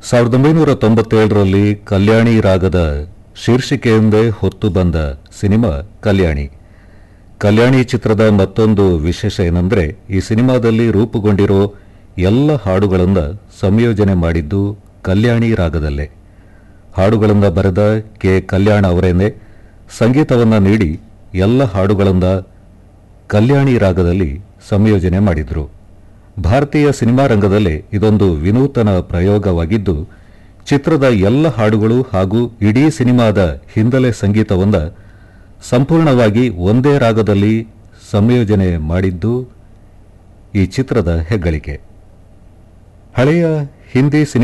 ಸಾವಿರದ ಒಂಬೈನೂರ ತೊಂಬತ್ತೇಳರಲ್ಲಿ ಕಲ್ಯಾಣಿ ರಾಗದ ಶೀರ್ಷಿಕೆಯೊಂದೇ ಹೊತ್ತು ಬಂದ ಸಿನಿಮಾ ಕಲ್ಯಾಣಿ ಕಲ್ಯಾಣಿ ಚಿತ್ರದ ಮತ್ತೊಂದು ವಿಶೇಷ ಏನಂದ್ರೆ ಈ ಸಿನಿಮಾದಲ್ಲಿ ರೂಪುಗೊಂಡಿರೋ ಎಲ್ಲ ಹಾಡುಗಳನ್ನು ಸಂಯೋಜನೆ ಮಾಡಿದ್ದು ಕಲ್ಯಾಣಿ ರಾಗದಲ್ಲೇ ಹಾಡುಗಳನ್ನು ಬರೆದ ಕೆ ಕಲ್ಯಾಣ ಅವರೇನೆ ಸಂಗೀತವನ್ನು ನೀಡಿ ಎಲ್ಲ ಹಾಡುಗಳನ್ನು ಕಲ್ಯಾಣಿ ರಾಗದಲ್ಲಿ ಸಂಯೋಜನೆ ಮಾಡಿದ್ರು ಭಾರತೀಯ ಸಿನಿಮಾ ರಂಗದಲ್ಲಿ ಇದೊಂದು ವಿನೂತನ ಪ್ರಯೋಗವಾಗಿದ್ದು ಚಿತ್ರದ ಎಲ್ಲ ಹಾಡುಗಳು ಹಾಗೂ ಇಡೀ ಸಿನಿಮಾದ ಹಿನ್ನೆಲೆ ಸಂಗೀತವನ್ನು ಸಂಪೂರ್ಣವಾಗಿ ಒಂದೇ ರಾಗದಲ್ಲಿ ಸಂಯೋಜನೆ ಮಾಡಿದ್ದು ಈ ಚಿತ್ರದ ಹೆಗ್ಗಳಿಕೆ ಹಳೆಯ ಹಿಂದಿ ಸಿನಿಮಾ